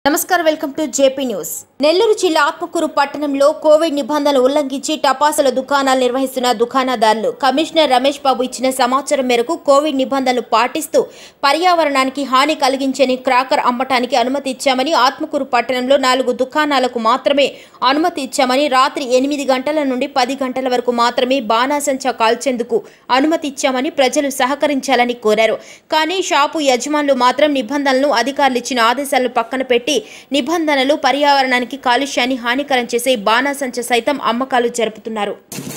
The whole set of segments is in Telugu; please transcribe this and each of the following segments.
నమస్కారం welcome to JP news Nellore జిల్లా ఆత్మకూరు పట్టణంలో కోవిడ్ నిబంధనలు ఉల్లంఘించి టపాసుల దుకాణాలు నిర్వహిస్తున్న దుకాణదారులు కమిషనర్ రమేష్ బాబు ఇచ్చిన సమాచారం మేరకు కోవిడ్ నిబంధనలు పాటిస్తూ పర్యావరణానికి హాని కలిగించని క్రాకర్ అమ్మటానికి అనుమతి ఇచ్చామని ఆత్మకూరు పట్టణంలో నాలుగు దుకాణాలకు మాత్రమే అనుమతి ఇచ్చామని రాత్రి ఎనిమిది గంటల నుండి పది గంటల వరకు మాత్రమే బాణాసంచా కాల్చేందుకు అనుమతి ఇచ్చామని ప్రజలు సహకరించాలని కోరారు కానీ షాపు యజమానులు మాత్రం నిబంధనలను అధికారులు ఇచ్చిన ఆదేశాలను పక్కన పెట్టి నిబంధనలు పర్యావరణానికి కాలుష్యాన్ని హానికరం చేసే బాణాసంచ సైతం అమ్మకాలు జరుపుతున్నారు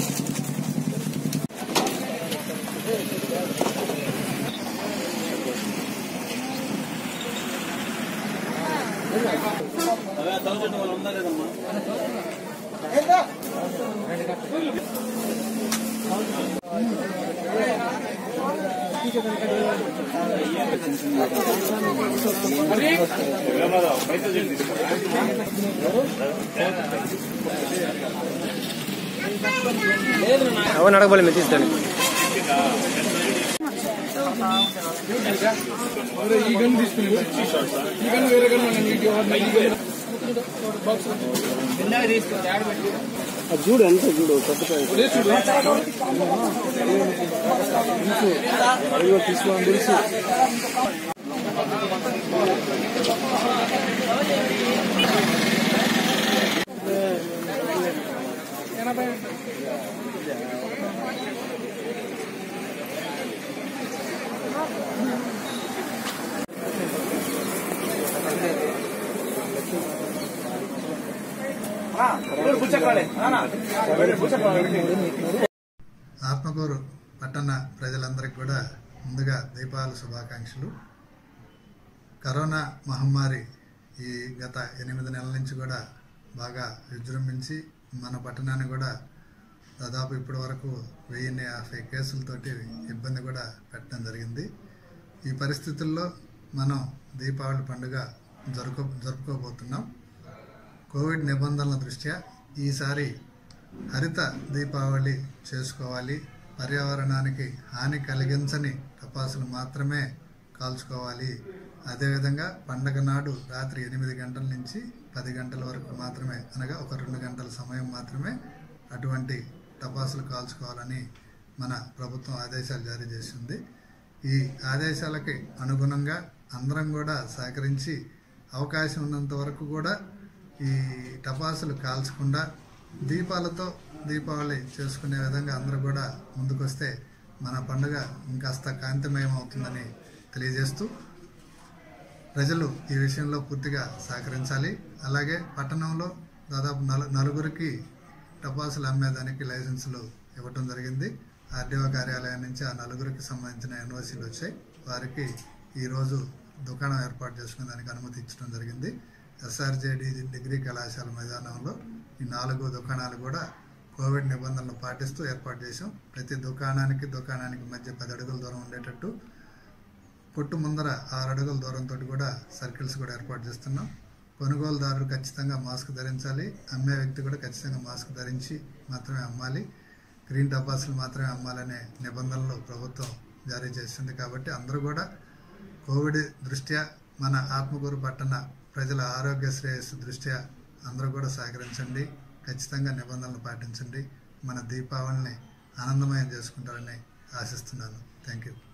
ಅವನು ಅಡಗಬಲ್ಲ ಮೆತ್ತಿಸ್ತಾನೆ చూడు ఎంత చూడు తీసుకోని తెలుసు ఆత్మకూరు పట్టణ ప్రజలందరికీ కూడా ముందుగా దీపావళి శుభాకాంక్షలు కరోనా మహమ్మారి ఈ గత ఎనిమిది నెలల నుంచి కూడా బాగా విజృంభించి మన పట్టణాన్ని కూడా దాదాపు ఇప్పటి వరకు వెయ్యిన్ని యాభై కేసులతోటి ఇబ్బంది కూడా పెట్టడం జరిగింది ఈ పరిస్థితుల్లో మనం దీపావళి పండుగ జరుపు జరుపుకోబోతున్నాం కోవిడ్ నిబంధనల దృష్ట్యా ఈసారి హరిత దీపావళి చేసుకోవాలి పర్యావరణానికి హాని కలిగించని టపాసులు మాత్రమే కాల్చుకోవాలి అదేవిధంగా పండగ నాడు రాత్రి ఎనిమిది గంటల నుంచి పది గంటల వరకు మాత్రమే అనగా ఒక రెండు గంటల సమయం మాత్రమే అటువంటి టపాసులు కాల్చుకోవాలని మన ప్రభుత్వం ఆదేశాలు జారీ చేసింది ఈ ఆదేశాలకి అనుగుణంగా అందరం కూడా సహకరించి అవకాశం ఉన్నంత వరకు కూడా ఈ టపాసులు కాల్చకుండా దీపాలతో దీపావళి చేసుకునే విధంగా అందరూ కూడా ముందుకొస్తే మన పండుగ ఇంకాస్త కాంతిమయం అవుతుందని తెలియజేస్తూ ప్రజలు ఈ విషయంలో పూర్తిగా సహకరించాలి అలాగే పట్టణంలో దాదాపు నలు నలుగురికి టపాసులు అమ్మేదానికి లైసెన్సులు ఇవ్వటం జరిగింది ఆర్డీఓ కార్యాలయం నుంచి ఆ నలుగురికి సంబంధించిన ఎన్ఓసీలు వచ్చాయి వారికి ఈరోజు దుకాణం ఏర్పాటు చేసుకునే దానికి అనుమతి ఇచ్చడం జరిగింది ఎస్ఆర్జేడి డిగ్రీ కళాశాల మైదానంలో ఈ నాలుగు దుకాణాలు కూడా కోవిడ్ నిబంధనలు పాటిస్తూ ఏర్పాటు చేశాం ప్రతి దుకాణానికి దుకాణానికి మధ్య పది అడుగుల దూరం ఉండేటట్టు కొట్టు ముందర ఆరు అడుగుల దూరంతో కూడా సర్కిల్స్ కూడా ఏర్పాటు చేస్తున్నాం కొనుగోలుదారులు ఖచ్చితంగా మాస్క్ ధరించాలి అమ్మే వ్యక్తి కూడా ఖచ్చితంగా మాస్క్ ధరించి మాత్రమే అమ్మాలి గ్రీన్ టపాసులు మాత్రమే అమ్మాలనే నిబంధనలు ప్రభుత్వం జారీ చేసింది కాబట్టి అందరూ కూడా కోవిడ్ దృష్ట్యా మన ఆత్మకూరు పట్టణ ప్రజల ఆరోగ్య శ్రేయస్సు దృష్ట్యా అందరూ కూడా సహకరించండి ఖచ్చితంగా నిబంధనలు పాటించండి మన దీపావళిని ఆనందమయం చేసుకుంటారని ఆశిస్తున్నాను థ్యాంక్ యూ